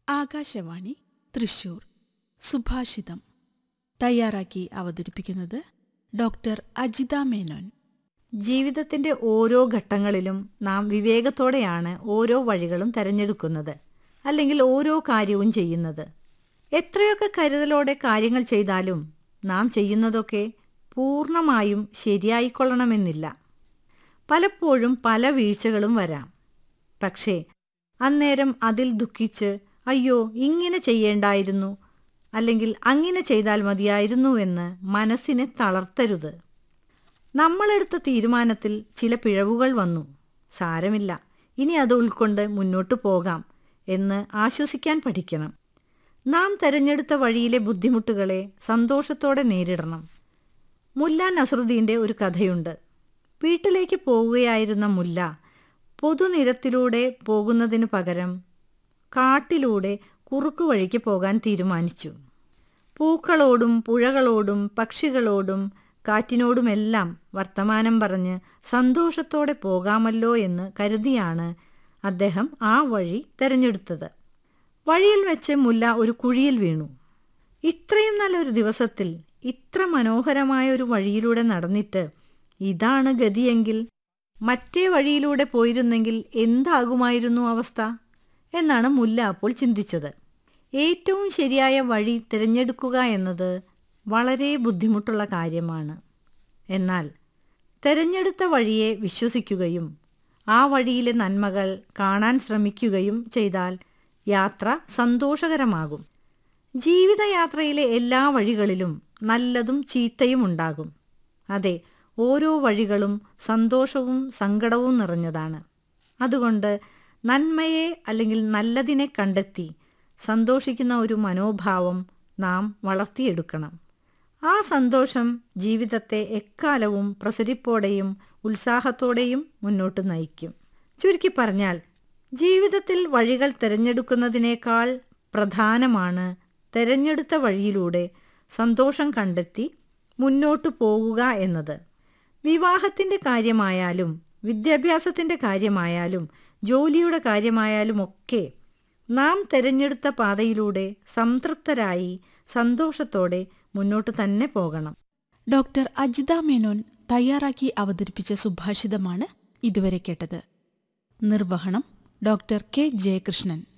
ആകാശവാണി തൃശൂർ സുഭാഷിതം തയ്യാറാക്കി അവതരിപ്പിക്കുന്നത് ഡോക്ടർ അജിത മേനോൻ ജീവിതത്തിന്റെ ഓരോ ഘട്ടങ്ങളിലും നാം വിവേകത്തോടെയാണ് ഓരോ വഴികളും തിരഞ്ഞെടുക്കുന്നത് അല്ലെങ്കിൽ ഓരോ കാര്യവും ചെയ്യുന്നത് എത്രയൊക്കെ കരുതലോടെ കാര്യങ്ങൾ ചെയ്താലും നാം ചെയ്യുന്നതൊക്കെ പൂർണ്ണമായും ശരിയായിക്കൊള്ളണമെന്നില്ല പലപ്പോഴും പല വീഴ്ചകളും വരാം പക്ഷേ അന്നേരം അതിൽ ദുഃഖിച്ച് അയ്യോ ഇങ്ങനെ ചെയ്യേണ്ടായിരുന്നു അല്ലെങ്കിൽ അങ്ങനെ ചെയ്താൽ മതിയായിരുന്നു എന്ന് മനസ്സിനെ തളർത്തരുത് നമ്മളെടുത്ത തീരുമാനത്തിൽ ചില പിഴവുകൾ വന്നു സാരമില്ല ഇനി അത് ഉൾക്കൊണ്ട് മുന്നോട്ടു പോകാം എന്ന് ആശ്വസിക്കാൻ പഠിക്കണം നാം തെരഞ്ഞെടുത്ത വഴിയിലെ ബുദ്ധിമുട്ടുകളെ സന്തോഷത്തോടെ നേരിടണം മുല്ല നസറുദ്ദീൻ്റെ ഒരു കഥയുണ്ട് വീട്ടിലേക്ക് പോവുകയായിരുന്ന മുല്ല പൊതുനിരത്തിലൂടെ പോകുന്നതിനു പകരം കാട്ടിലൂടെ കുറുക്കുവഴിക്ക് പോകാൻ തീരുമാനിച്ചു പൂക്കളോടും പുഴകളോടും പക്ഷികളോടും കാറ്റിനോടുമെല്ലാം വർത്തമാനം പറഞ്ഞ് സന്തോഷത്തോടെ പോകാമല്ലോ എന്ന് കരുതിയാണ് അദ്ദേഹം ആ വഴി തെരഞ്ഞെടുത്തത് വഴിയിൽ വെച്ച് മുല്ല ഒരു കുഴിയിൽ വീണു ഇത്രയും നല്ലൊരു ദിവസത്തിൽ ഇത്ര മനോഹരമായ ഒരു വഴിയിലൂടെ നടന്നിട്ട് ഇതാണ് ഗതിയെങ്കിൽ മറ്റേ വഴിയിലൂടെ പോയിരുന്നെങ്കിൽ എന്താകുമായിരുന്നു അവസ്ഥ എന്നാണ് മുല്ല അപ്പോൾ ചിന്തിച്ചത് ഏറ്റവും ശരിയായ വഴി തിരഞ്ഞെടുക്കുക എന്നത് വളരെ ബുദ്ധിമുട്ടുള്ള കാര്യമാണ് എന്നാൽ തിരഞ്ഞെടുത്ത വഴിയെ വിശ്വസിക്കുകയും ആ വഴിയിലെ നന്മകൾ കാണാൻ ശ്രമിക്കുകയും ചെയ്താൽ യാത്ര സന്തോഷകരമാകും ജീവിതയാത്രയിലെ എല്ലാ വഴികളിലും നല്ലതും ചീത്തയും ഉണ്ടാകും അതെ ഓരോ വഴികളും സന്തോഷവും സങ്കടവും നിറഞ്ഞതാണ് അതുകൊണ്ട് നന്മയെ അല്ലെങ്കിൽ നല്ലതിനെ കണ്ടെത്തി സന്തോഷിക്കുന്ന ഒരു മനോഭാവം നാം വളർത്തിയെടുക്കണം ആ സന്തോഷം ജീവിതത്തെ എക്കാലവും പ്രസരിപ്പോടെയും ഉത്സാഹത്തോടെയും മുന്നോട്ട് നയിക്കും ചുരുക്കി പറഞ്ഞാൽ ജീവിതത്തിൽ വഴികൾ തിരഞ്ഞെടുക്കുന്നതിനേക്കാൾ പ്രധാനമാണ് തിരഞ്ഞെടുത്ത വഴിയിലൂടെ സന്തോഷം കണ്ടെത്തി മുന്നോട്ടു പോകുക എന്നത് വിവാഹത്തിൻ്റെ കാര്യമായാലും വിദ്യാഭ്യാസത്തിൻ്റെ കാര്യമായാലും ജോലിയുടെ കാര്യമായാലും ഒക്കെ നാം തിരഞ്ഞെടുത്ത പാതയിലൂടെ സംതൃപ്തരായി സന്തോഷത്തോടെ മുന്നോട്ട് തന്നെ പോകണം ഡോക്ടർ അജിത മേനോൻ തയ്യാറാക്കി അവതരിപ്പിച്ച സുഭാഷിതമാണ് ഇതുവരെ കേട്ടത് നിർവഹണം ഡോക്ടർ കെ ജയകൃഷ്ണൻ